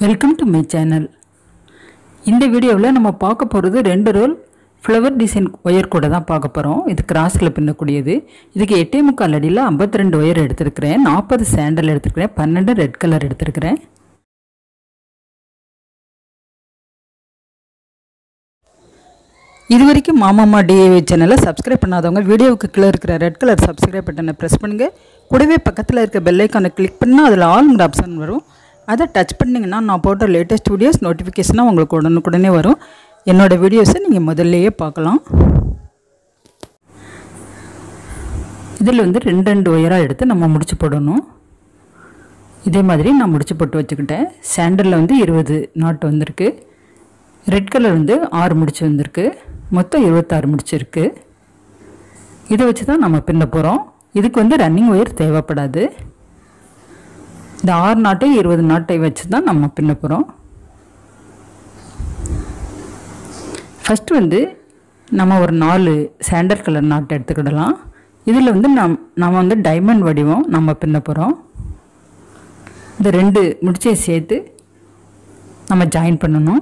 welcome to my channel இந்த வீடியோவில் நம்ம பார்க்க போகிறது ரெண்டு ரோல் ஃப்ளவர் டிசைன் ஒயர் கூட தான் பார்க்க போகிறோம் இது கிராஸில் பின்னக்கூடியது இதுக்கு எட்டே முக்கால் அடியில் 52 ரெண்டு ஒயர் எடுத்திருக்கிறேன் நாற்பது சாண்டல் எடுத்திருக்கிறேன் பன்னெண்டு ரெட் கலர் எடுத்திருக்கிறேன் இது வரைக்கும் மாமாமா டிஏவி சேனலை சப்ஸ்கிரைப் பண்ணாதவங்க வீடியோவுக்கு கீழே இருக்கிற ரெட் கலர் சப்ஸ்கிரைப் பட்டனை ப்ரெஸ் பண்ணுங்கள் கூடவே பக்கத்தில் இருக்க பெல் ஐக்கானை கிளிக் பண்ணால் அதில் ஆல்ங்கிற ஆப்ஷன் வரும் அதை டச் பண்ணிங்கன்னா நான் போட்ட லேட்டஸ்ட் வீடியோஸ் நோட்டிஃபிகேஷனாக உங்களுக்கு உடனுக்குடனே வரும் என்னோடய வீடியோஸை நீங்கள் முதல்லையே பார்க்கலாம் இதில் வந்து ரெண்டு ரெண்டு ஒயராக எடுத்து நம்ம முடிச்சு போடணும் இதே மாதிரி நான் முடிச்சு போட்டு வச்சுக்கிட்டேன் சாண்டலில் வந்து இருபது நாட்டு வந்திருக்கு ரெட் கலர் வந்து ஆறு முடிச்சு வந்திருக்கு மொத்தம் இருபத்தாறு முடிச்சு இருக்குது இதை வச்சு தான் நம்ம பின்ன போகிறோம் இதுக்கு வந்து ரன்னிங் ஒயர் தேவைப்படாது இந்த ஆறு நாட்டை இருபது நாட்டை வச்சு தான் நம்ம பின்ன போகிறோம் ஃபஸ்ட்டு வந்து நம்ம ஒரு நாலு சாண்டல் கலர் நாட்டை எடுத்துக்கிடலாம் இதில் வந்து நம் நம்ம வந்து டைமண்ட் வடிவம் நம்ம பின்ன போகிறோம் இந்த ரெண்டு முடிச்சை சேர்த்து நம்ம ஜாயின் பண்ணணும்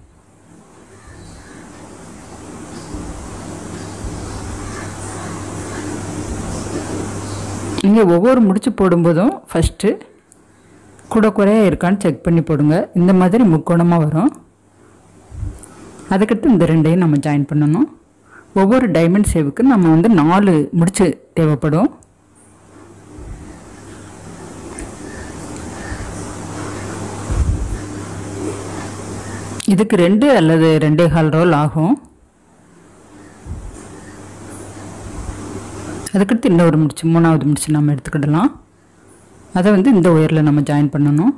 நீங்கள் ஒவ்வொரு முடிச்சு போடும்போதும் ஃபஸ்ட்டு கூட குறையாக இருக்கான்னு செக் பண்ணி போடுங்க இந்த மாதிரி முக்கோணமாக வரும் அதுக்கடுத்து இந்த ரெண்டையும் நம்ம ஜாயின் பண்ணணும் ஒவ்வொரு டைமண்ட் சேவுக்கு நம்ம வந்து நாலு முடிச்சு தேவைப்படும் இதுக்கு ரெண்டு அல்லது ரெண்டே கால் ரோல் ஆகும் அதுக்கடுத்து இன்னொரு முடிச்சு மூணாவது முடிச்சு நம்ம எடுத்துக்கிடலாம் அதை வந்து இந்த ஒயரில் நம்ம ஜாயின் பண்ணணும்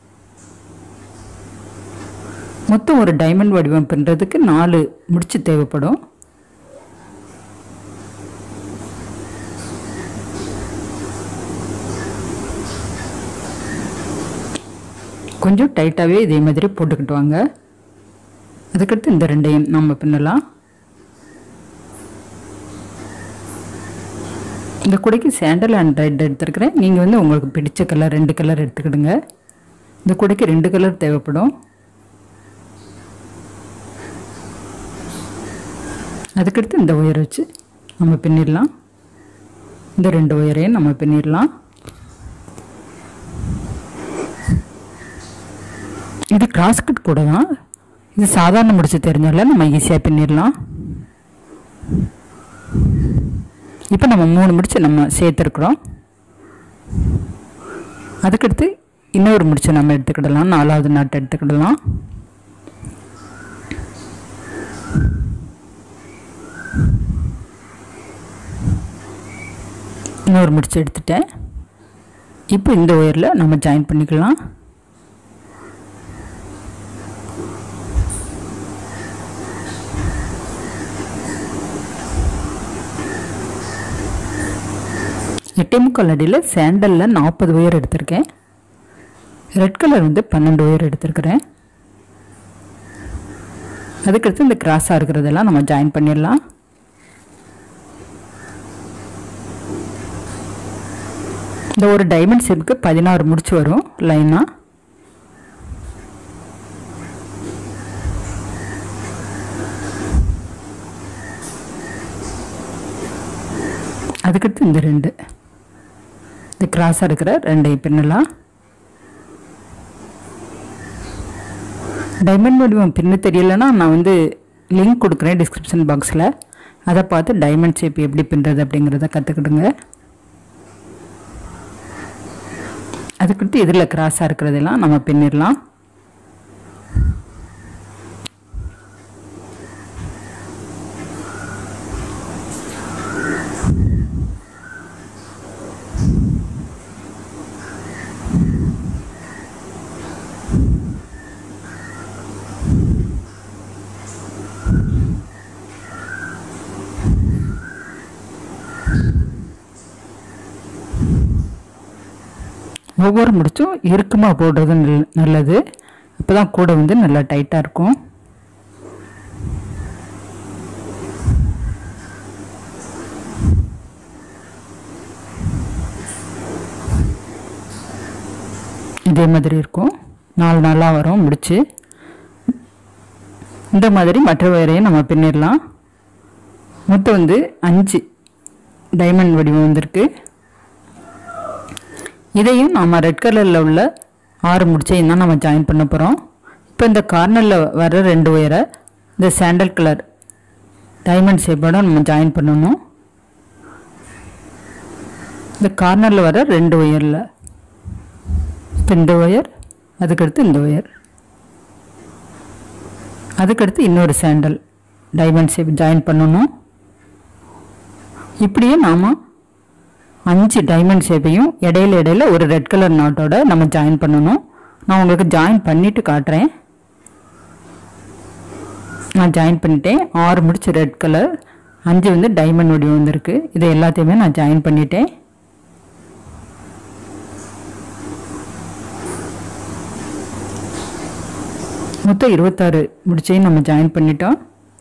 மொத்தம் ஒரு டைமண்ட் வடிவம் பண்ணுறதுக்கு நாலு முடிச்சு தேவைப்படும் கொஞ்சம் டைட்டாகவே இதே மாதிரி போட்டுக்கிட்டு வாங்க அதுக்கடுத்து இந்த ரெண்டையும் நம்ம பின்னலாம் இந்த குடைக்கு சாண்டல் அண்ட் ரெட் எடுத்துருக்கிறேன் நீங்கள் வந்து உங்களுக்கு பிடிச்ச கலர் ரெண்டு கலர் எடுத்துக்கிடுங்க இந்த குடைக்கு ரெண்டு கலர் தேவைப்படும் அதுக்கடுத்து இந்த ஒயர் வச்சு நம்ம பின்னிடலாம் இந்த ரெண்டு ஒயரையும் நம்ம பின்னிடலாம் இது கிராஸ் கட் கூட தான் இது சாதாரண முடிச்சு தெரிஞ்சால நம்ம ஈஸியாக பின்னிடலாம் இப்போ நம்ம மூணு முடிச்சு நம்ம சேர்த்துருக்குறோம் அதுக்கடுத்து இன்னொரு முடிச்சு நம்ம எடுத்துக்கிடலாம் நாலாவது நாட்டு எடுத்துக்கிடலாம் இன்னொரு முடிச்சு எடுத்துட்டேன் இப்போ இந்த ஒயரில் நம்ம ஜாயின் பண்ணிக்கலாம் எட்டே முக்கால் அடியில் சாண்டலில் நாற்பது ஒயர் எடுத்திருக்கேன் ரெட் கலர் வந்து பன்னெண்டு ஒயர் எடுத்திருக்கிறேன் அதுக்கடுத்து இந்த கிராஸாக இருக்கிறதெல்லாம் நம்ம ஜாயின் பண்ணிடலாம் இந்த ஒரு டைமண்ட் ஷேப்புக்கு பதினாறு முடிச்சு வரும் லைனாக அதுக்கடுத்து இந்த ரெண்டு இந்த கிராஸாக இருக்கிற ரெண்டையும் பின்னலாம் டைமண்ட் வடிவம் பின்ன தெரியலைன்னா நான் வந்து லிங்க் கொடுக்குறேன் டிஸ்கிரிப்ஷன் பாக்ஸில் அதை பார்த்து டைமண்ட் ஷேப் எப்படி பின்னுறது அப்படிங்கிறத கற்றுக்கிடுங்க அதுக்கடுத்து இதில் கிராஸாக இருக்கிறதெல்லாம் நம்ம பின்னிடலாம் ஒவ்வொரு முடிச்சும் இறுக்கமாக போடுறது நல் நல்லது அப்போ தான் கூட வந்து நல்லா டைட்டாக இருக்கும் இதே மாதிரி இருக்கும் நாலு நாளாக வரும் முடிச்சு இந்த மாதிரி மற்ற ஒயரையும் நம்ம பின்னிடலாம் மொத்தம் வந்து அஞ்சு டைமண்ட் வடிவம் வந்திருக்கு இதையும் நாம் ரெட் கலரில் உள்ள ஆறு முடிச்சையும் தான் நம்ம ஜாயின் பண்ண போகிறோம் இப்போ இந்த கார்னரில் வர ரெண்டு ஒயரை இந்த சாண்டல் கலர் டைமண்ட் ஷேப்போட நம்ம ஜாயின் பண்ணணும் இந்த கார்னரில் வர ரெண்டு ஒயரில் இப்போ இந்த ஒயர் அதுக்கடுத்து இந்த ஒயர் அதுக்கடுத்து இன்னொரு சாண்டல் டைமண்ட் ஷேப் ஜாயின் பண்ணணும் இப்படியே நாம் அஞ்சு டைமண்ட் ஷேப்பையும் இடையில இடையில ஒரு ரெட் கலர் நாட்டோட நம்ம ஜாயின் பண்ணணும் நான் உங்களுக்கு ஜாயின் பண்ணிவிட்டு காட்டுறேன் நான் ஜாயின் பண்ணிட்டேன் ஆறு முடிச்சு ரெட் கலர் அஞ்சு வந்து டைமண்ட் வடிவம் வந்திருக்கு இதை எல்லாத்தையுமே நான் ஜாயின் பண்ணிட்டேன் மொத்தம் இருபத்தாறு முடிச்சையும் நம்ம ஜாயின் பண்ணிட்டோம்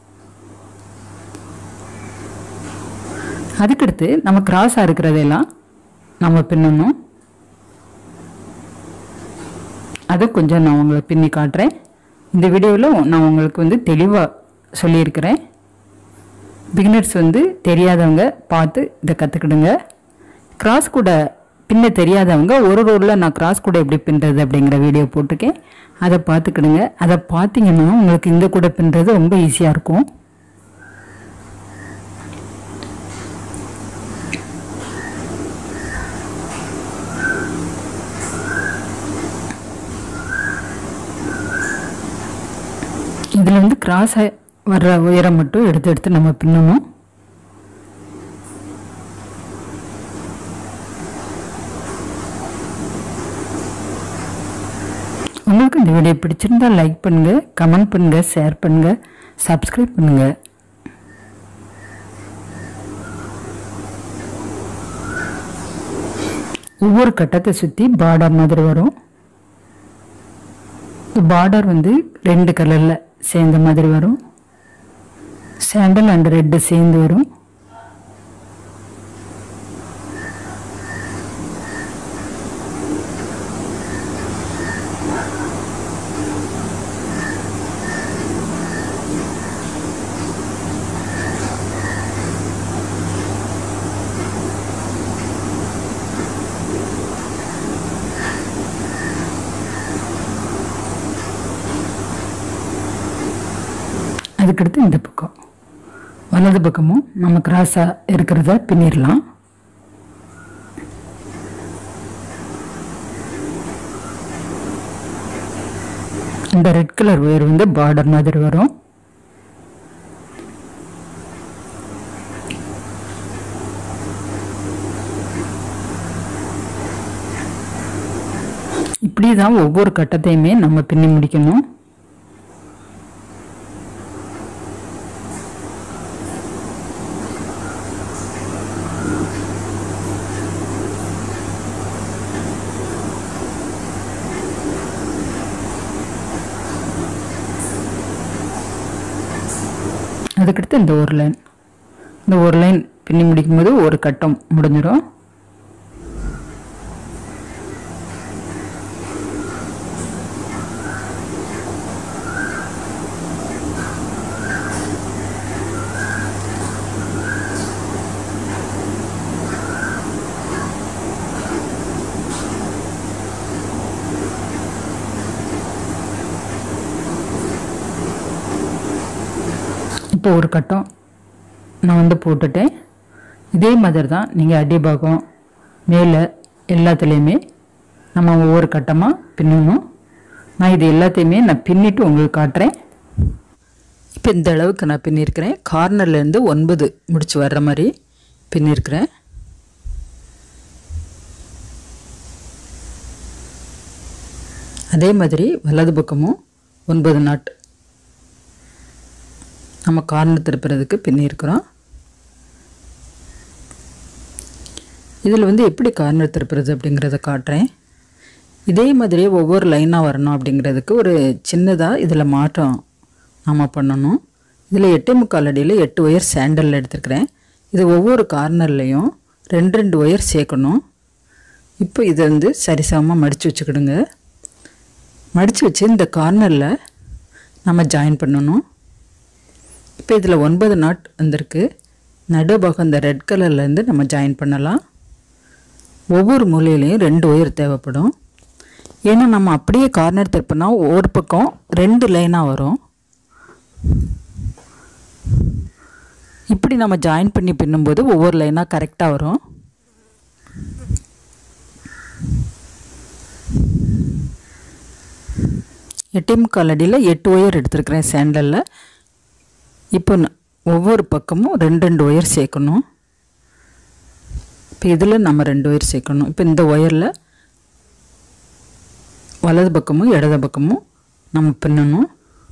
அதுக்கடுத்து நம்ம கிராஸாக இருக்கிறதெல்லாம் நம்ம பின்னணும் அதை கொஞ்சம் நான் உங்களை பின்னி காட்டுறேன் இந்த வீடியோவில் நான் உங்களுக்கு வந்து தெளிவாக சொல்லியிருக்கிறேன் பிகினர்ஸ் வந்து தெரியாதவங்க பார்த்து இதை கற்றுக்கிடுங்க கிராஸ் கூட பின்ன தெரியாதவங்க ஒரு ரோலில் நான் கிராஸ் கூட எப்படி பின்னுறது அப்படிங்கிற வீடியோ போட்டிருக்கேன் அதை பார்த்துக்கிடுங்க அதை பார்த்தீங்கன்னா உங்களுக்கு இந்த கூட பின்னுறது ரொம்ப ஈஸியாக இருக்கும் இதில் வந்து கிராஸ் வர்ற உயரம் மட்டும் எடுத்து எடுத்து நம்ம பின்னணும் உங்களுக்கு இந்த வீடியோ பிடிச்சிருந்தா லைக் பண்ணுங்கள் கமெண்ட் பண்ணுங்கள் ஷேர் பண்ணுங்கள் சப்ஸ்கிரைப் பண்ணுங்கள் ஒவ்வொரு கட்டத்தை சுற்றி பார்டர் மாதிரி வரும் பார்டர் வந்து ரெண்டு கலரில் சேர்ந்த மாதிரி வரும் சாண்டல் அண்ட் ரெட்டு சேர்ந்து வரும் அதுக்கடுத்து இந்த பக்கம் வலது பக்கமும் நம்ம கிராஸாக இருக்கிறத பின்னிடலாம் இந்த ரெட் கலர் ஒயர் வந்து பார்டர் மாதிரி வரும் இப்படி தான் ஒவ்வொரு கட்டத்தையுமே நம்ம பின்னி முடிக்கணும் அதுக்கடுத்து இந்த ஒரு லைன் இந்த ஒரு லைன் பின்னி முடிக்கும்போது ஒரு கட்டம் முடிஞ்சிடும் இப்போ ஒரு கட்டம் நான் வந்து போட்டுட்டேன் இதே மாதிரி தான் நீங்கள் அடிபாகம் மேலே எல்லாத்துலேயுமே நம்ம ஒவ்வொரு கட்டமாக பின்னணும் நான் இது எல்லாத்தையுமே நான் பின்னிட்டு உங்களுக்கு காட்டுறேன் இப்போ இந்த அளவுக்கு நான் பின்னிருக்கிறேன் கார்னர்லேருந்து ஒன்பது முடிச்சு வர்ற மாதிரி பின்னிருக்கிறேன் அதே மாதிரி வலது பக்கமும் ஒன்பது நாட் நம்ம கார்னர் திருப்புறதுக்கு பின்னிருக்கிறோம் இதில் வந்து எப்படி கார்னர் திருப்புறது அப்படிங்கிறத காட்டுறேன் இதே மாதிரியே ஒவ்வொரு லைனாக வரணும் அப்படிங்கிறதுக்கு ஒரு சின்னதாக இதில் மாற்றம் நாம் பண்ணணும் இதில் எட்டே முக்கால் அடியில் எட்டு ஒயர் சாண்டலில் எடுத்துருக்கிறேன் இது ஒவ்வொரு கார்னர்லேயும் ரெண்டு ரெண்டு ஒயர் சேர்க்கணும் இப்போ இதை வந்து சரிசமமாக மடித்து வச்சுக்கிடுங்க மடித்து வச்சு இந்த கார்னரில் நம்ம ஜாயின் பண்ணணும் இப்போ இதில் ஒன்பது நாட் வந்திருக்கு நடுபாகம் இந்த ரெட் கலர்லேருந்து நம்ம ஜாயின் பண்ணலாம் ஒவ்வொரு மூலையிலையும் ரெண்டு ஒயர் தேவைப்படும் ஏன்னா நம்ம அப்படியே கார்னர் திருப்பினா ஒரு பக்கம் ரெண்டு லைனாக வரும் இப்படி நம்ம ஜாயின் பண்ணி பின்னும்போது ஒவ்வொரு லைனாக கரெக்டாக வரும் எட்டே முக்கால் அடியில் எட்டு ஒயர் எடுத்துருக்கிறேன் சேண்டலில் இப்போ ந- ஒவ்வொரு பக்கமும் ரெண்டு ரெண்டு ஒயர் சேர்க்கணும் இப்போ இதில் நம்ம ரெண்டு ஒயர் சேர்க்கணும் இப்போ இந்த ஒயரில் வலது பக்கமும் இடது பக்கமும் நம்ம பின்னணும்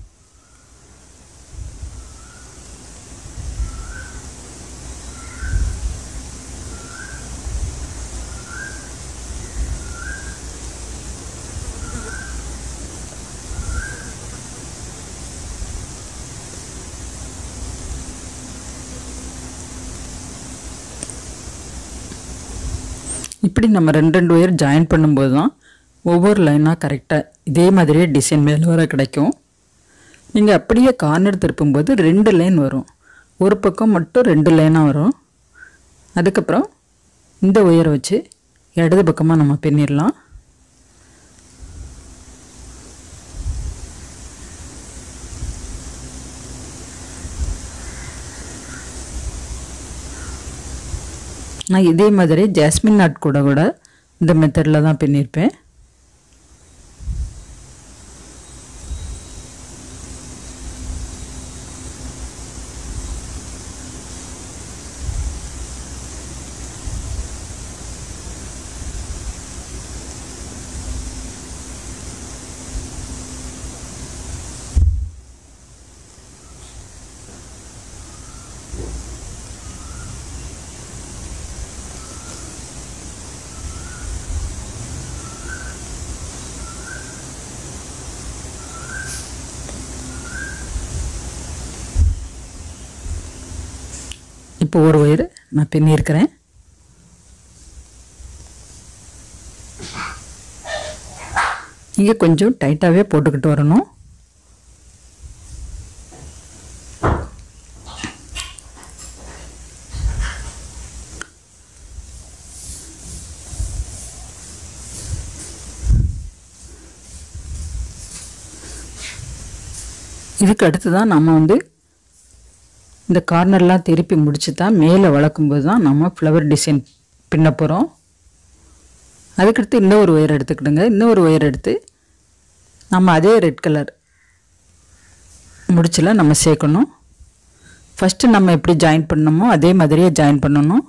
இப்படி நம்ம ரெண்டு ரெண்டு ஒயர் ஜாயின் பண்ணும்போது தான் ஒவ்வொரு லைனாக கரெக்டாக இதே மாதிரியே டிசைன் மேலே வர கிடைக்கும் நீங்கள் அப்படியே கார்னர் திருப்பும்போது ரெண்டு லைன் வரும் ஒரு பக்கம் மட்டும் ரெண்டு லைனாக வரும் அதுக்கப்புறம் இந்த ஒயரை வச்சு இடது பக்கமாக நம்ம பின்னிடலாம் நான் இதே மாதிரி ஜாஸ்மின் நாட் கூட கூட இந்த மெத்தடில் தான் பின்னிருப்பேன் இப்போ ஒரு ஒயர் நான் பின்னியிருக்கிறேன் இங்கே கொஞ்சம் டைட்டாகவே போட்டுக்கிட்டு வரணும் இதுக்கு அடுத்து தான் நம்ம வந்து இந்த கார்னர்லாம் திருப்பி முடிச்சு தான் மேலே வளர்க்கும்போது தான் நம்ம ஃப்ளவர் டிசைன் பின்ன போகிறோம் அதுக்கடுத்து இன்னொரு ஒயர் எடுத்துக்கிடுங்க இன்னொரு ஒயர் எடுத்து நம்ம அதே ரெட் கலர் முடிச்சில் நம்ம சேர்க்கணும் ஃபஸ்ட்டு நம்ம எப்படி ஜாயின் பண்ணணுமோ அதே மாதிரியே ஜாயின் பண்ணணும்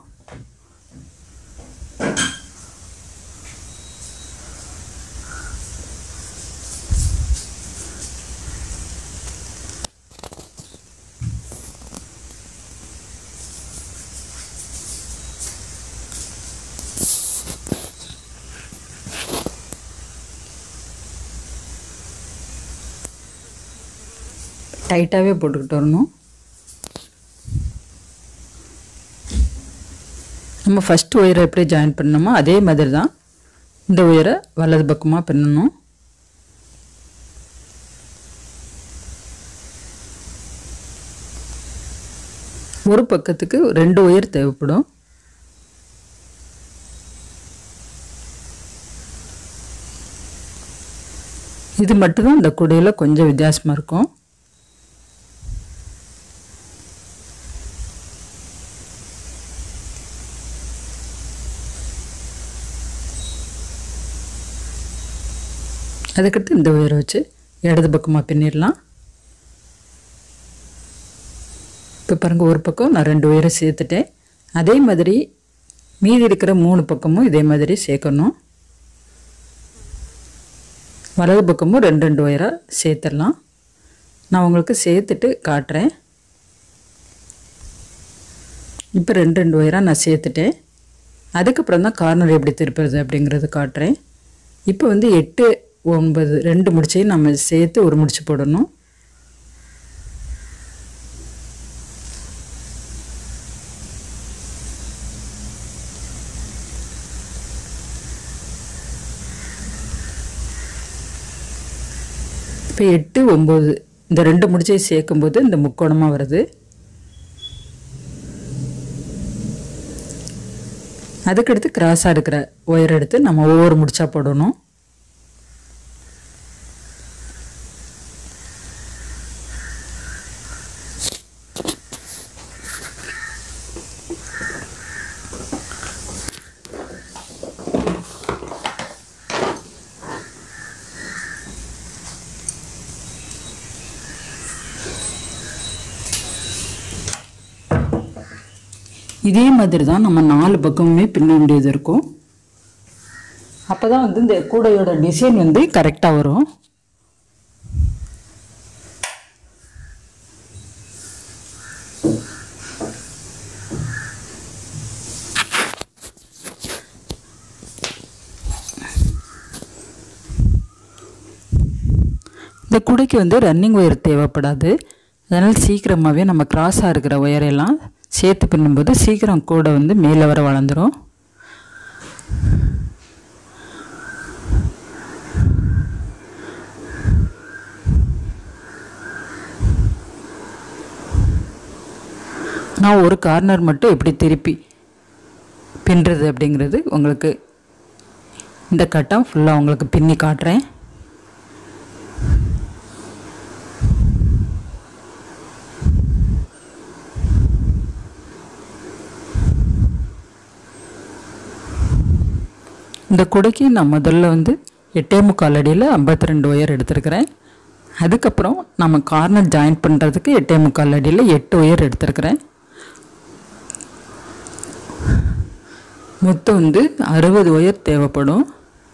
டைட்டாகவே போட்டுக்கிட்டு வரணும் நம்ம ஃபஸ்ட் ஒயரை எப்படி ஜாயின் பண்ணணுமோ அதே மாதிரி தான் இந்த ஒயரை வலது பக்கமாக பின்னணும் ஒரு பக்கத்துக்கு ரெண்டு ஒயர் தேவைப்படும் இது மட்டும்தான் இந்த குடையில் கொஞ்சம் வித்தியாசமாக இருக்கும் அதுக்கடுத்து இந்த உயரை வச்சு இடது பக்கமாக பின்னிடலாம் இப்போ பாருங்கள் ஒரு பக்கம் நான் ரெண்டு உயரை சேர்த்துட்டேன் அதே மாதிரி மீதி இருக்கிற மூணு பக்கமும் இதே மாதிரி சேர்க்கணும் வலது பக்கமும் ரெண்டு ரெண்டு ஒயராக சேர்த்துடலாம் நான் உங்களுக்கு சேர்த்துட்டு காட்டுறேன் இப்போ ரெண்டு ரெண்டு ஒயராக நான் சேர்த்துட்டேன் அதுக்கப்புறம் தான் கார்னர் எப்படி திருப்புறது அப்படிங்கிறது காட்டுறேன் இப்போ வந்து எட்டு ஒன்பது ரெண்டு முடிச்சையும் நம்ம சேர்த்து ஒரு முடிச்சு போடணும் இப்போ எட்டு ஒம்பது இந்த ரெண்டு முடிச்சையும் சேர்க்கும்போது இந்த முக்கோணமாக வருது அதுக்கடுத்து கிராஸாக இருக்கிற ஒயர் எடுத்து நம்ம ஒவ்வொரு முடிச்சா போடணும் இதே மாதிரி தான் நம்ம நாலு பக்கமுமே பின்ன வேண்டியது இருக்கும் அப்போ தான் வந்து இந்த கூடையோட டிசைன் வந்து கரெக்டாக வரும் இந்த கூடைக்கு வந்து ரன்னிங் ஒயர் தேவைப்படாது அதனால் சீக்கிரமாகவே நம்ம கிராஸாக இருக்கிற ஒயரெல்லாம் சேர்த்து பின்னும்போது சீக்கிரம் கூடை வந்து மேலே வர வளர்ந்துடும் நான் ஒரு கார்னர் மட்டும் எப்படி திருப்பி பின்னுறது அப்படிங்கிறது உங்களுக்கு இந்த கட்டம் ஃபுல்லாக உங்களுக்கு பின்னி காட்டுறேன் இந்த குடைக்கு நான் முதல்ல வந்து எட்டே முக்கால் அடியில் ஐம்பத்தி ரெண்டு ஒயர் எடுத்திருக்கிறேன் அதுக்கப்புறம் நம்ம கார்னர் ஜாயின் பண்ணுறதுக்கு எட்டே முக்கால் அடியில் எட்டு ஒயர் எடுத்திருக்கிறேன் மொத்தம் வந்து அறுபது ஒயர் தேவைப்படும்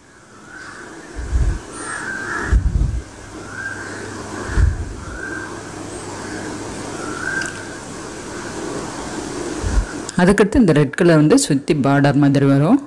அதுக்கடுத்து இந்த ரெட் கலர் வந்து சுற்றி பார்டர் மாதிரி வரும்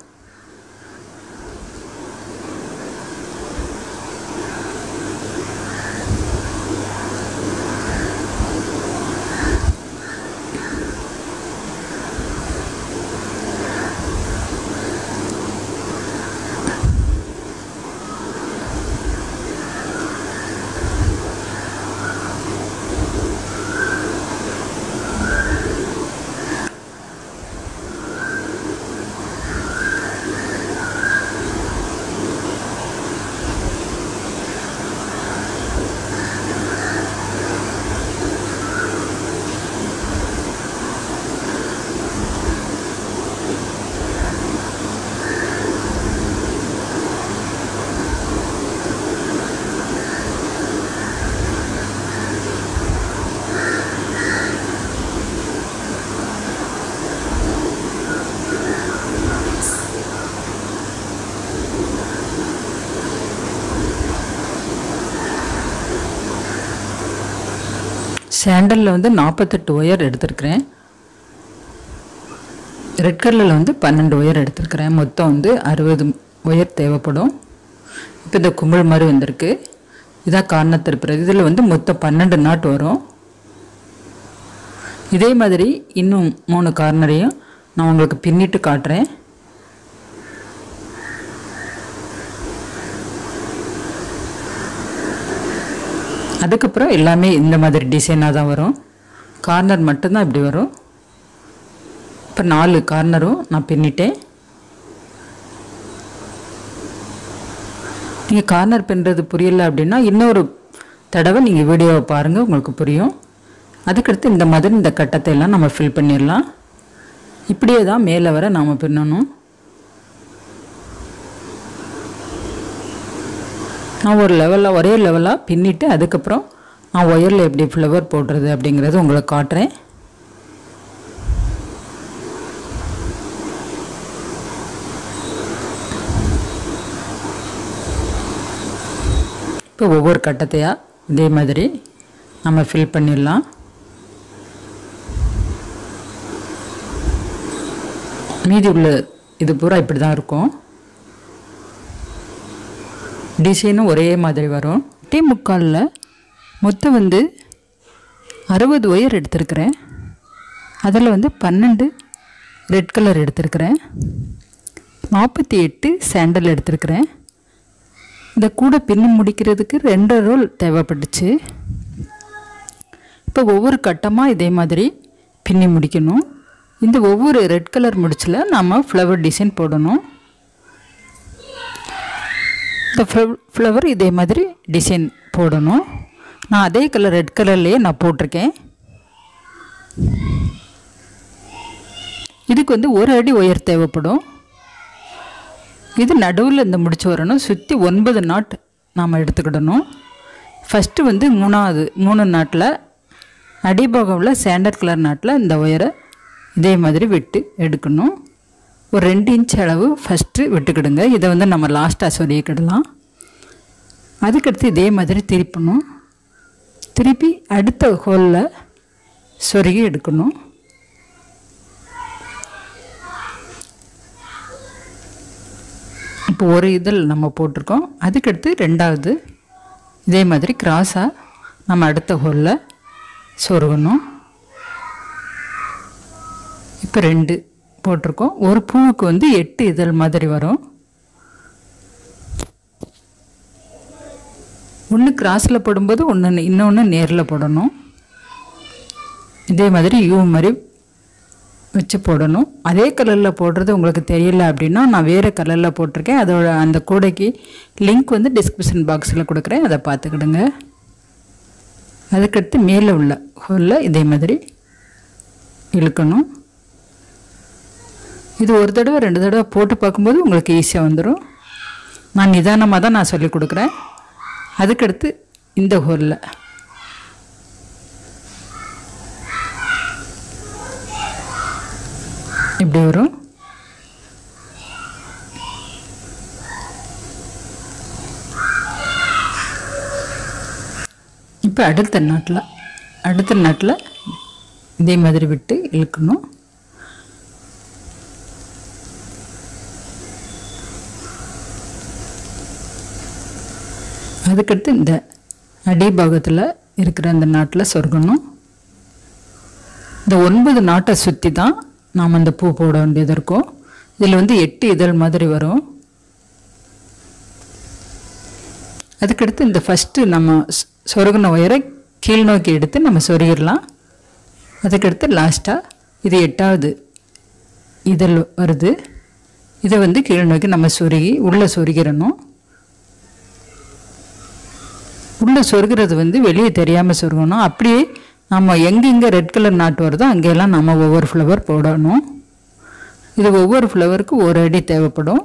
சாண்டலில் வந்து நாற்பத்தெட்டு ஒயர் எடுத்திருக்கிறேன் ரெட் கலரில் வந்து பன்னெண்டு ஒயர் எடுத்திருக்கிறேன் மொத்தம் வந்து அறுபது ஒயர் தேவைப்படும் இப்போ இந்த கும்பல் மாதிரி வந்திருக்கு இதான் காரணம் திருப்புறது இதில் வந்து மொத்தம் பன்னெண்டு நாட் வரும் இதே மாதிரி இன்னும் மூணு கார்னரையும் நான் உங்களுக்கு பின்னிட்டு காட்டுறேன் அதுக்கப்புறம் எல்லாமே இந்த மாதிரி டிசைனாக தான் வரும் கார்னர் மட்டும்தான் இப்படி வரும் இப்போ நாலு கார்னரும் நான் பின்னிட்டேன் நீங்கள் கார்னர் பின்னுறது புரியல அப்படின்னா இன்னொரு தடவை நீங்கள் வீடியோவை பாருங்கள் உங்களுக்கு புரியும் அதுக்கடுத்து இந்த மாதிரி இந்த கட்டத்தை எல்லாம் நம்ம ஃபில் பண்ணிடலாம் இப்படியே தான் மேலே வர நாம் பின்னணும் நான் ஒரு லெவலில் ஒரே லெவலாக பின்னிட்டு அதுக்கப்புறம் நான் ஒயரில் எப்படி ஃப்ளவர் போடுறது அப்படிங்கிறது உங்களுக்கு காட்டுறேன் இப்போ ஒவ்வொரு கட்டத்தையாக இதே மாதிரி நம்ம ஃபில் பண்ணிடலாம் மீதி உள்ள இது பூரா இப்படி தான் இருக்கும் டிசைனும் ஒரே மாதிரி வரும் எட்டே முக்காலில் மொத்தம் வந்து அறுபது ஒயர் எடுத்திருக்கிறேன் அதில் வந்து பன்னெண்டு ரெட் கலர் எடுத்திருக்கிறேன் நாற்பத்தி எட்டு சாண்டல் எடுத்திருக்கிறேன் இந்த கூடை பின்னி முடிக்கிறதுக்கு ரெண்டு ரோல் தேவைப்பட்டுச்சு இப்போ ஒவ்வொரு கட்டமாக இதே மாதிரி பின்னி முடிக்கணும் இந்த ஒவ்வொரு ரெட் கலர் முடிச்சில் நாம் ஃப்ளவர் டிசைன் போடணும் இந்த ஃப்ளவர் இதே மாதிரி டிசைன் போடணும் நான் அதே கலர் ரெட் கலர்லேயே நான் போட்டிருக்கேன் இதுக்கு வந்து ஒரு அடி உயர் தேவைப்படும் இது நடுவில் இந்த முடிச்சு வரணும் சுற்றி ஒன்பது நாட் நாம் எடுத்துக்கிடணும் ஃபஸ்ட்டு வந்து மூணாவது மூணு நாட்டில் அடிபாகமில் சாண்டர் கலர் நாட்டில் இந்த ஒயரை இதே மாதிரி விட்டு எடுக்கணும் ஒரு ரெண்டு இன்ச் அளவு ஃபஸ்ட்டு விட்டுக்கிடுங்க இதை வந்து நம்ம லாஸ்ட்டாக சொருகிக்கிடலாம் அதுக்கடுத்து இதே மாதிரி திருப்பணும் திருப்பி அடுத்த ஹோலில் சொருகி எடுக்கணும் இப்போ ஒரு இதில் நம்ம போட்டிருக்கோம் அதுக்கடுத்து ரெண்டாவது இதே மாதிரி கிராஸாக நம்ம அடுத்த ஹோலில் சொருகணும் இப்போ ரெண்டு போட்டிருக்கோம் ஒரு பூவுக்கு வந்து எட்டு இதழ் மாதிரி வரும் ஒன்று கிராஸில் போடும்போது ஒன்று இன்னொன்று நேரில் போடணும் இதே மாதிரி யூ மாதிரி வச்சு போடணும் அதே கலரில் போடுறது உங்களுக்கு தெரியல அப்படின்னா நான் வேறு கலரில் போட்டிருக்கேன் அதோட அந்த கூடைக்கு லிங்க் வந்து டிஸ்கிரிப்ஷன் பாக்ஸில் கொடுக்குறேன் அதை பார்த்துக்கிடுங்க அதுக்கடுத்து மேலே உள்ள ஹோலில் இதே மாதிரி இழுக்கணும் இது ஒரு தடவை ரெண்டு தடவை போட்டு பார்க்கும்போது உங்களுக்கு ஈஸியாக வந்துடும் நான் நிதானமாக தான் நான் சொல்லி கொடுக்குறேன் அதுக்கடுத்து இந்த ஹோலில் இப்படி வரும் இப்போ அடுத்த நாட்டில் அடுத்த நாட்டில் இதே மாதிரி விட்டு இழுக்கணும் அதுக்கடுத்து இந்த அடிபாகத்தில் இருக்கிற அந்த நாட்டில் சொருகணும் இந்த ஒன்பது நாட்டை சுற்றி தான் நாம் அந்த பூ போட வேண்டியது இருக்கும் இதில் வந்து எட்டு இதழ் மாதிரி வரும் அதுக்கடுத்து இந்த ஃபஸ்ட்டு நம்ம சொ- சொருகின ஒயரை கீழ் நோக்கி எடுத்து நம்ம சொருகிடலாம் அதுக்கடுத்து லாஸ்ட்டாக இது எட்டாவது இதழ் வருது இதை வந்து கீழ் நோக்கி நம்ம சொருகி உள்ளே சொருகிடணும் உள்ளே சொருகிறது வந்து வெளியே தெரியாமல் சொருகணும் அப்படியே நம்ம எங்கெங்கே ரெட் கலர் நாட்டு வருதோ அங்கெல்லாம் நம்ம ஒவ்வொரு ஃப்ளவர் போடணும் இது ஒவ்வொரு ஃப்ளவருக்கு ஒரு அடி தேவைப்படும்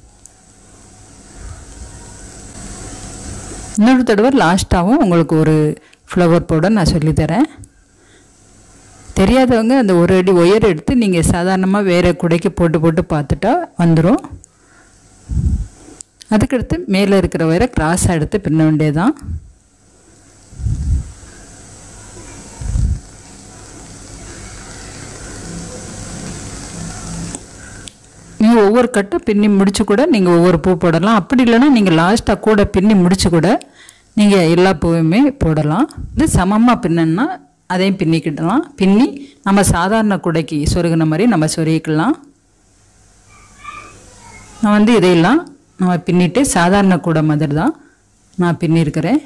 இன்னொரு தடவை லாஸ்ட்டாகவும் உங்களுக்கு ஒரு ஃப்ளவர் போட நான் சொல்லித்தரேன் தெரியாதவங்க அந்த ஒரு அடி ஒயர் எடுத்து நீங்கள் சாதாரணமாக வேறு குடைக்கு போட்டு போட்டு பார்த்துட்டா வந்துடும் அதுக்கடுத்து மேலே இருக்கிற ஒயரை கிராஸாக எடுத்து பின்ன வேண்டியதுதான் நீங்கள் ஒவ்வொரு கட்டை பின்னி முடிச்சு கூட நீங்கள் ஒவ்வொரு பூ போடலாம் அப்படி இல்லைன்னா நீங்கள் லாஸ்ட்டாக கூட பின்னி முடிச்சு கூட நீங்கள் எல்லா பூவுமே போடலாம் இது சமமாக பின்னன்னா அதையும் பின்னிக்கிடலாம் பின்னி நம்ம சாதாரண குடைக்கு சொருகின மாதிரி நம்ம சொருகிக்கலாம் நான் வந்து இதையெல்லாம் நம்ம பின்னிட்டு சாதாரண கூடை மாதிரி தான் நான் பின்னிருக்கிறேன்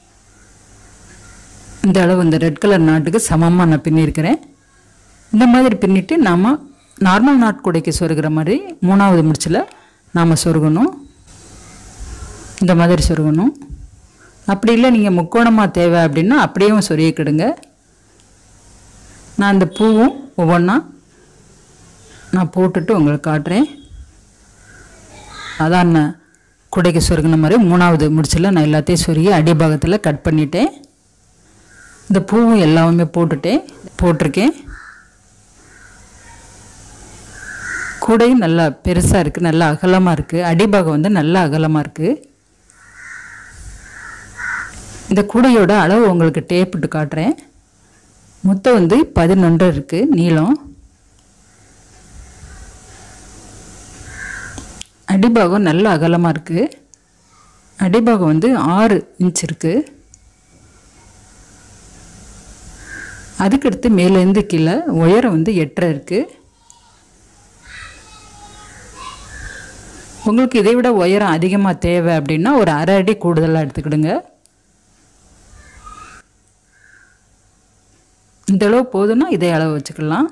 இந்த அளவு இந்த ரெட் கலர் நாட்டுக்கு சமமாக நான் பின்னிருக்கிறேன் இந்த மாதிரி பின்னிட்டு நாம் நார்மல் நாட் கூடைக்கு சொருகிற மாதிரி மூணாவது முடிச்சில் நாம் சொருகணும் இந்த மாதிரி சொருகணும் அப்படி இல்லை நீங்கள் முக்கோணமாக தேவை அப்படின்னா அப்படியே சொருகிக்கிடுங்க நான் இந்த பூவும் ஒவ்வொன்றா நான் போட்டுட்டு உங்களுக்கு காட்டுறேன் சாதாரண குடைக்கு சொருகின மாதிரி மூணாவது முடிச்சில் நான் எல்லாத்தையும் சொருகி அடிபாகத்தில் கட் பண்ணிட்டேன் இந்த பூவும் எல்லாமே போட்டுட்டேன் போட்டிருக்கேன் கூடையும் நல்லா பெருசாக இருக்குது நல்லா அகலமாக இருக்குது அடிபாகம் வந்து நல்லா அகலமாக இருக்குது இந்த கூடையோட அளவு உங்களுக்கு டேப்பிட்டு காட்டுறேன் மொத்தம் வந்து பதினொன்று இருக்குது நீளம் அடிபாகம் நல்ல அகலமாக இருக்குது அடிபாகம் வந்து ஆறு இன்ச் இருக்குது அதுக்கடுத்து மேலேருந்து கீழே உயரம் வந்து எட்டரை இருக்குது உங்களுக்கு இதை விட உயரம் அதிகமாக தேவை அப்படின்னா ஒரு அரை அடி கூடுதலாக எடுத்துக்கிடுங்க இந்த அளவு போதும்னா இதே அளவு வச்சுக்கலாம்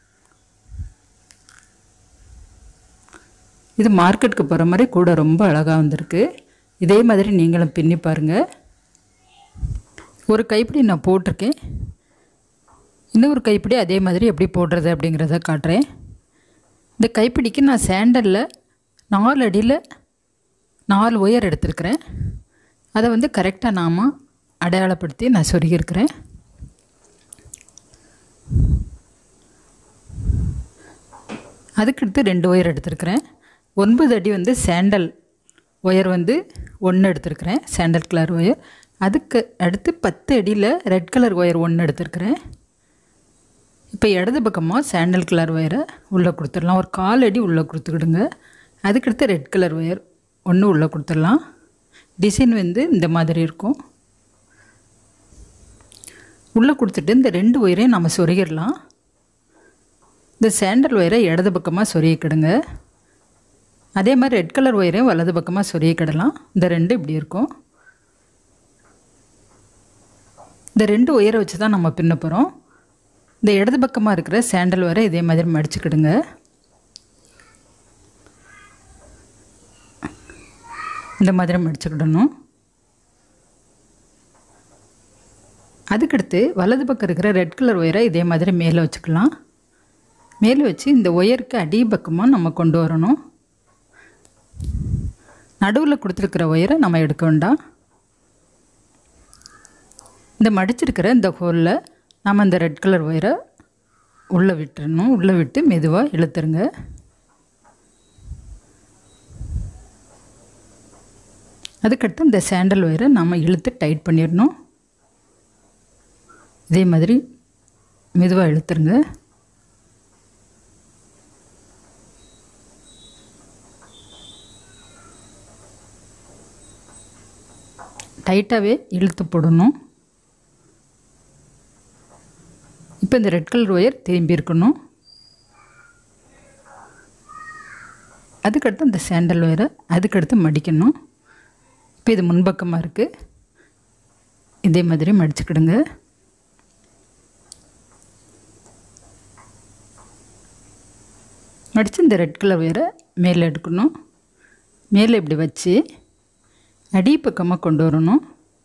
இது மார்க்கெட்டுக்கு போகிற மாதிரி கூட ரொம்ப அழகாக வந்திருக்கு இதே மாதிரி நீங்களும் பின்னி பாருங்கள் ஒரு கைப்பிடி நான் போட்டிருக்கேன் இன்னொரு கைப்பிடி அதே மாதிரி எப்படி போடுறது அப்படிங்கிறத காட்டுறேன் இந்த கைப்பிடிக்கு நான் சேண்டலில் நாலு அடியில் நாலு ஒயர் எடுத்திருக்கிறேன் அதை வந்து கரெக்டாக நாம் அடையாளப்படுத்தி நான் சொருகியிருக்கிறேன் அதுக்கடுத்து ரெண்டு ஒயர் எடுத்திருக்கிறேன் ஒன்பது அடி வந்து சேண்டல் ஒயர் வந்து ஒன்று எடுத்திருக்கிறேன் சாண்டல் கலர் ஒயர் அதுக்கு அடுத்து பத்து அடியில் ரெட் கலர் ஒயர் ஒன்று எடுத்திருக்கிறேன் இப்போ இடது பக்கமாக சாண்டல் கலர் ஒயரை உள்ளே கொடுத்துடலாம் ஒரு கால் அடி உள்ளே கொடுத்துக்கிடுங்க அதுக்கடுத்து ரெட் கலர் ஒயர் ஒன்று உள்ளே கொடுத்துடலாம் டிசைன் வந்து இந்த மாதிரி இருக்கும் உள்ளே கொடுத்துட்டு இந்த ரெண்டு ஒயரையும் நம்ம சொருகிடலாம் இந்த சாண்டல் ஒயரை இடது பக்கமாக சொருகிக்கிடுங்க அதே மாதிரி ரெட் கலர் ஒயரையும் வலது பக்கமாக சொருகிக்கிடலாம் இந்த ரெண்டு இப்படி இருக்கும் இந்த ரெண்டு ஒயரை வச்சு தான் நம்ம பின்ன போகிறோம் இந்த இடது பக்கமாக இருக்கிற சாண்டல் வரை இதே மாதிரி மடிச்சுக்கிடுங்க இந்த மாதிரி மடிச்சுக்கிடணும் அதுக்கடுத்து வலது பக்கம் இருக்கிற ரெட் கலர் ஒயரை இதே மாதிரி மேலே வச்சுக்கலாம் மேலே வச்சு இந்த ஒயருக்கு அடி பக்கமாக நம்ம கொண்டு வரணும் நடுவில் கொடுத்துருக்கிற ஒயரை நம்ம எடுக்க வேண்டாம் இந்த மடிச்சிருக்கிற இந்த ஹோலில் நம்ம இந்த ரெட் கலர் ஒயரை உள்ளே விட்டுறணும் உள்ளே விட்டு மெதுவாக இழுத்துருங்க அதுக்கடுத்து இந்த சாண்டல் ஒயரை நம்ம இழுத்து டைட் பண்ணிடணும் இதே மாதிரி மெதுவாக இழுத்துருங்க டைட்டாகவே இழுத்து போடணும் இப்போ இந்த ரெட் கலர் ஒயர் திரும்பி இருக்கணும் அதுக்கடுத்து இந்த சாண்டல் ஒயரை அதுக்கடுத்து மடிக்கணும் இப்போ இது முன்பக்கமாக இருக்குது இதே மாதிரி மடிச்சுக்கிடுங்க மடித்து இந்த ரெட் கலர் ஒயரை மேலே எடுக்கணும் மேலே இப்படி வச்சு அடிப்பக்கமாக கொண்டு வரணும்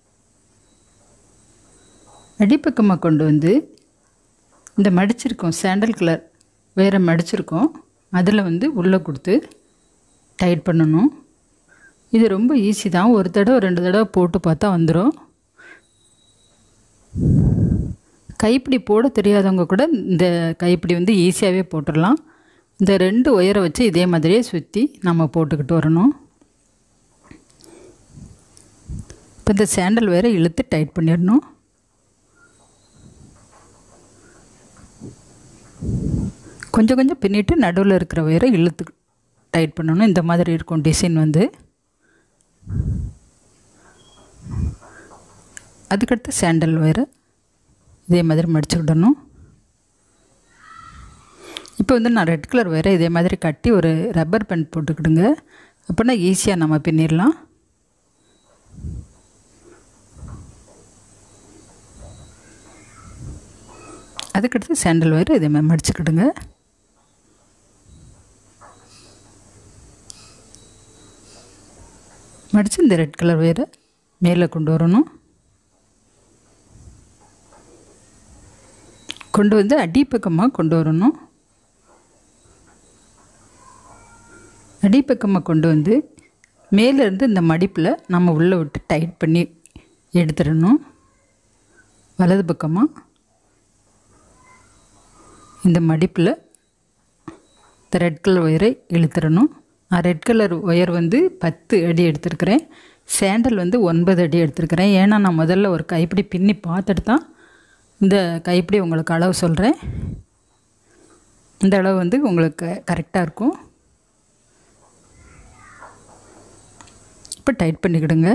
அடிப்பக்கமாக கொண்டு வந்து இந்த மடிச்சிருக்கோம் சாண்டல் கலர் வேறு மடிச்சிருக்கோம் அதில் வந்து உள்ளே கொடுத்து டைட் பண்ணணும் இது ரொம்ப ஈஸி தான் ஒரு தடவை ரெண்டு தடவை போட்டு பார்த்தா வந்துடும் கைப்பிடி போட தெரியாதவங்க கூட இந்த கைப்பிடி வந்து ஈஸியாகவே போட்டுடலாம் இந்த ரெண்டு ஒயரை வச்சு இதே மாதிரியே சுற்றி நம்ம போட்டுக்கிட்டு வரணும் இப்போ இந்த சாண்டல் ஒயரை இழுத்து டைட் பண்ணிடணும் கொஞ்சம் கொஞ்சம் பின்னிட்டு நடுவில் இருக்கிற ஒயரை இழுத்து டைட் பண்ணணும் இந்த மாதிரி இருக்கும் டிசைன் வந்து அதுக்கடுத்து சாண்டல் ஒயரை இதே மாதிரி மடிச்சுக்கிடணும் இப்போ வந்து நான் ரெட் கலர் ஒயரை இதே மாதிரி கட்டி ஒரு ரப்பர் பேண்ட் போட்டுக்கிடுங்க அப்போனா ஈஸியாக நம்ம பின்னிடலாம் அதுக்கடுத்து சாண்டல் ஒயர் இதே மாதிரி மடிச்சுக்கிடுங்க மடித்து இந்த ரெட் கலர் ஒயரை மேலே கொண்டு வரணும் கொண்டு வந்து அடிப்பக்கமாக கொண்டு வரணும் அடிப்பக்கமாக கொண்டு வந்து மேலேருந்து இந்த மடிப்பில் நம்ம உள்ளே விட்டு டைட் பண்ணி எடுத்துடணும் வலது பக்கமாக இந்த மடிப்பில் இந்த ரெட் கலர் ஒயரை இழுத்துடணும் நான் ரெட் கலர் ஒயர் வந்து பத்து அடி எடுத்திருக்கிறேன் சேண்டல் வந்து ஒன்பது அடி எடுத்திருக்கிறேன் ஏன்னா நான் முதல்ல ஒரு கைப்பிடி பின்னி பார்த்துட்டு தான் இந்த கைப்பிடி உங்களுக்கு அளவு சொல்கிறேன் இந்த அளவு வந்து உங்களுக்கு கரெக்டாக இருக்கும் இப்போ டைட் பண்ணிக்கிடுங்க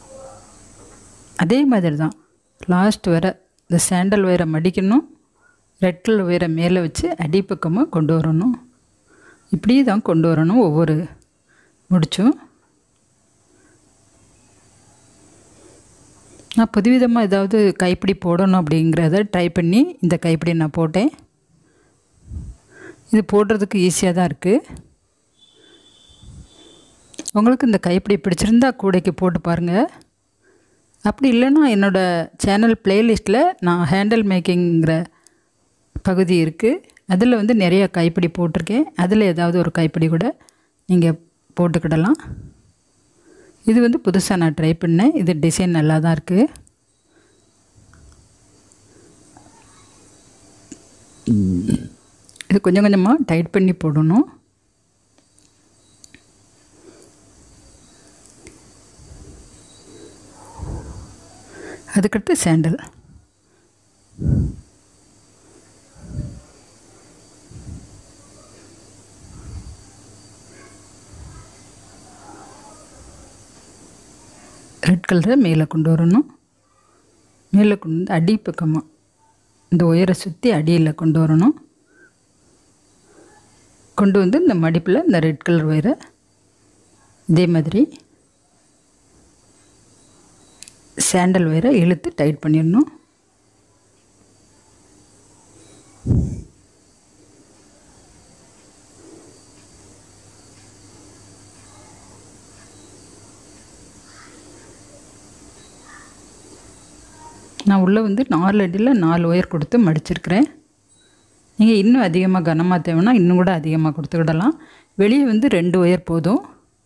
அதே மாதிரி தான் லாஸ்ட் வர இந்த சாண்டல் ஒயரை மடிக்கணும் ரெட் கலர் ஒயரை மேலே வச்சு அடிப்பக்கமாக கொண்டு வரணும் இப்படியே தான் கொண்டு வரணும் ஒவ்வொரு முடிச்சும் நான் புதுவிதமாக ஏதாவது கைப்பிடி போடணும் அப்படிங்கிறத ட்ரை பண்ணி இந்த கைப்பிடி நான் போட்டேன் இது போடுறதுக்கு ஈஸியாக தான் இருக்குது உங்களுக்கு இந்த கைப்பிடி பிடிச்சிருந்தா கூடைக்கு போட்டு பாருங்கள் அப்படி இல்லைன்னா என்னோடய சேனல் ப்ளேலிஸ்ட்டில் நான் ஹேண்டில் மேக்கிங்கிற பகுதி இருக்குது அதில் வந்து நிறைய கைப்பிடி போட்டிருக்கேன் அதில் ஏதாவது ஒரு கைப்பிடி கூட நீங்கள் போட்டுக்கிடலாம் இது வந்து புதுசாக நான் ட்ரை பண்ணேன் இது டிசைன் நல்லா தான் இருக்குது இது கொஞ்சம் கொஞ்சமாக டைட் பண்ணி போடணும் அதுக்கடுத்து சாண்டல் ரெட் கலரை மேலே கொண்டு வரணும் மேலே கொண்டு வந்து அடி பக்கமாக இந்த உயரை சுற்றி அடியில் கொண்டு வரணும் கொண்டு வந்து இந்த மடிப்பில் இந்த ரெட் கலர் ஒயரை இதே மாதிரி சாண்டல் ஒயரை இழுத்து டைட் பண்ணிடணும் நான் உள்ளே வந்து நாலு அடியில் நாலு ஒயர் கொடுத்து மடிச்சிருக்கிறேன் நீங்கள் இன்னும் அதிகமாக கனமாக தேவைன்னா இன்னும் கூட அதிகமாக கொடுத்துக்கிடலாம் வெளியே வந்து ரெண்டு ஒயர் போதும்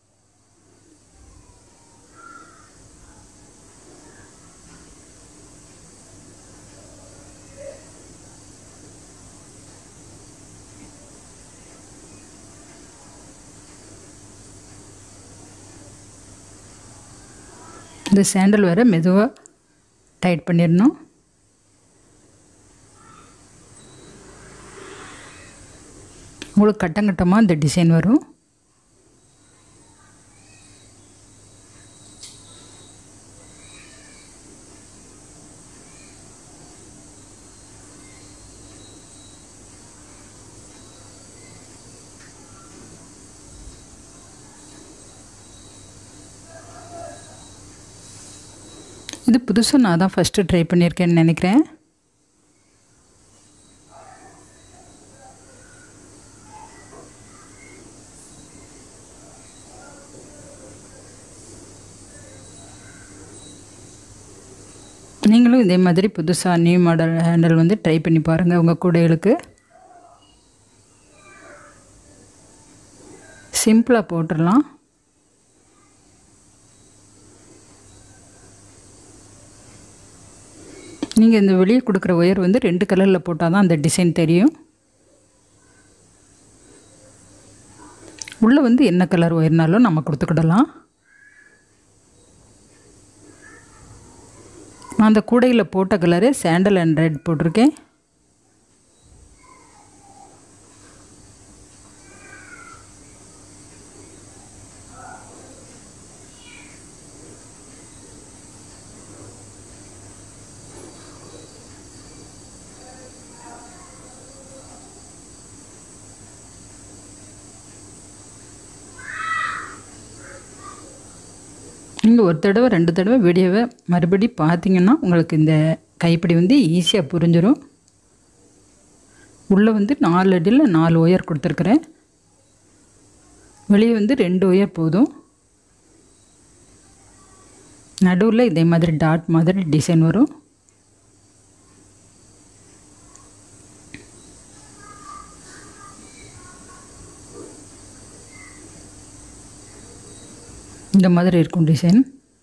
இந்த சாண்டல் வேற மெதுவாக டைட் பண்ணிடணும் உங்களுக்கு கட்டம் கட்டமாக இந்த டிசைன் வரும் இது புதுசாக நான் தான் ஃபஸ்ட்டு ட்ரை பண்ணியிருக்கேன்னு நினைக்கிறேன் நீங்களும் இதே மாதிரி புதுசாக நியூ மாடல் ஹேண்டில் வந்து ட்ரை பண்ணி பாருங்கள் உங்கள் கூடைகளுக்கு சிம்பிளாக போட்டுடலாம் நீங்கள் இந்த வெளியே கொடுக்குற ஒயர் வந்து ரெண்டு கலரில் போட்டால் தான் அந்த டிசைன் தெரியும் உள்ளே வந்து என்ன கலர் ஒயர்னாலும் நம்ம கொடுத்துக்கிடலாம் நான் அந்த கூடையில் போட்ட கலரு சாண்டல் அண்ட் ரெட் போட்டிருக்கேன் நீங்கள் ஒரு தடவை ரெண்டு தடவை வீடியோவை மறுபடி பார்த்தீங்கன்னா உங்களுக்கு இந்த கைப்பிடி வந்து ஈஸியாக புரிஞ்சிடும் உள்ளே வந்து நாலு அடியில் நாலு ஒயர் கொடுத்துருக்குறேன் வெளியே வந்து ரெண்டு ஒயர் போதும் நடுவில் இதே மாதிரி டாட் மாதிரி டிசைன் வரும் இந்த மாதிரி இருக்கும் டிசைன்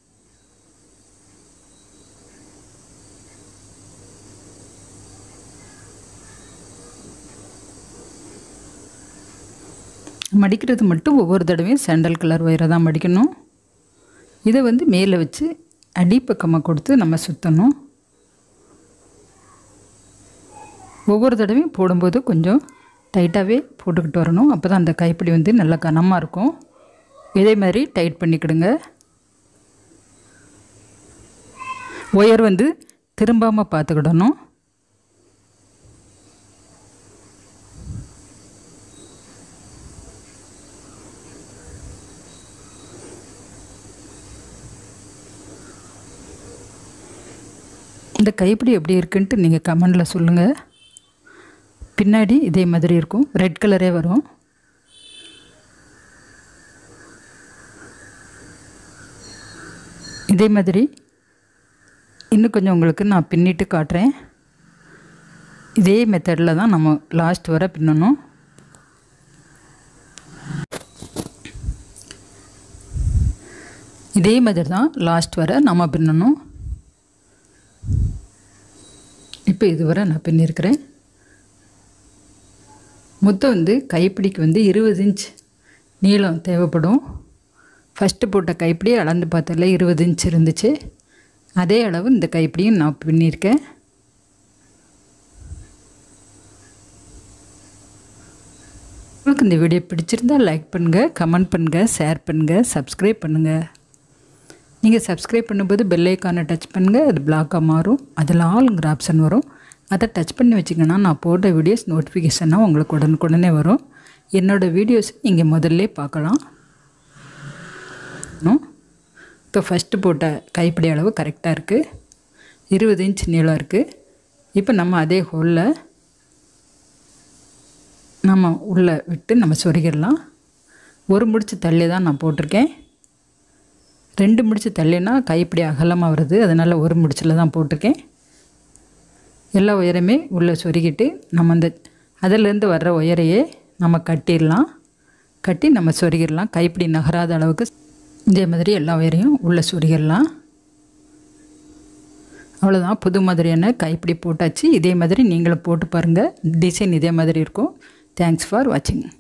மடிக்கிறது மட்டும் ஒவ்வொரு தடவையும் சாண்டல் கலர் ஒயரை தான் மடிக்கணும் இதை வந்து மேலே வச்சு அடிப்பக்கமாக கொடுத்து நம்ம சுற்றணும் ஒவ்வொரு தடவையும் போடும்போது கொஞ்சம் டைட்டாகவே போட்டுக்கிட்டு வரணும் அப்போ தான் அந்த கைப்பிடி வந்து நல்லா கனமாக இருக்கும் இதே மாதிரி டைட் பண்ணிக்கிடுங்க ஒயர் வந்து திரும்பாமல் பார்த்துக்கிடணும் இந்த கைப்பிடி எப்படி இருக்குன்ட்டு நீங்கள் கமெண்டில் சொல்லுங்கள் பின்னாடி இதே மாதிரி இருக்கும் ரெட் கலரே வரும் இதே மாதிரி இன்னும் கொஞ்சம் உங்களுக்கு நான் பின்னிட்டு காட்டுறேன் இதே மெத்தடில் தான் நம்ம லாஸ்ட் வரை பின்னணும் இதே மாதிரி தான் லாஸ்ட் வரை நம்ம பின்னணும் இப்போ இதுவரை நான் பின்னிருக்கிறேன் மொத்தம் வந்து கைப்பிடிக்கு வந்து இருபது இன்ச் நீளம் தேவைப்படும் ஃபஸ்ட்டு போட்ட கைப்பிடி அளந்து பார்த்ததில்ல இருபது இன்ச் இருந்துச்சு அதே அளவு இந்த கைப்பிடியும் நான் பின்னியிருக்கேன் உங்களுக்கு இந்த வீடியோ பிடிச்சிருந்தால் லைக் பண்ணுங்கள் கமெண்ட் பண்ணுங்கள் ஷேர் பண்ணுங்கள் சப்ஸ்கிரைப் பண்ணுங்கள் நீங்கள் சப்ஸ்கிரைப் பண்ணும்போது பெல் ஐக்கானை டச் பண்ணுங்கள் அது பிளாக்காக மாறும் அதில் ஆளுங்கிற ஆப்ஷன் வரும் அதை டச் பண்ணி வச்சிங்கன்னா நான் போட்ட வீடியோஸ் நோட்டிஃபிகேஷனாக உங்களுக்கு உடனுக்குடனே வரும் என்னோடய வீடியோஸ் நீங்கள் முதல்ல பார்க்கலாம் இப்போ ஃபஸ்ட்டு போட்ட கைப்பிடி அளவு கரெக்டாக இருக்குது இருபது இன்ச் நீளம் இருக்குது இப்போ நம்ம அதே ஹோலில் நம்ம உள்ளே விட்டு நம்ம சொருகிடலாம் ஒரு முடிச்சு தள்ளி தான் நான் போட்டிருக்கேன் ரெண்டு முடிச்சு தள்ளினா கைப்பிடி அகலமாக வருது அதனால் ஒரு முடிச்சில் தான் போட்டிருக்கேன் எல்லா உயரமே உள்ளே சொருகிட்டு நம்ம அந்த அதிலேருந்து வர்ற உயரையே நம்ம கட்டிடலாம் கட்டி நம்ம சொருகிடலாம் கைப்பிடி நகராத அளவுக்கு இதே மாதிரி எல்லா உயரையும் உள்ளே சொருகிடலாம் அவ்வளோதான் புது மாதிரியான கைப்பிடி போட்டாச்சு இதே மாதிரி நீங்களும் போட்டு பாருங்கள் டிசைன் இதே மாதிரி இருக்கும் தேங்க்ஸ் ஃபார் வாட்சிங்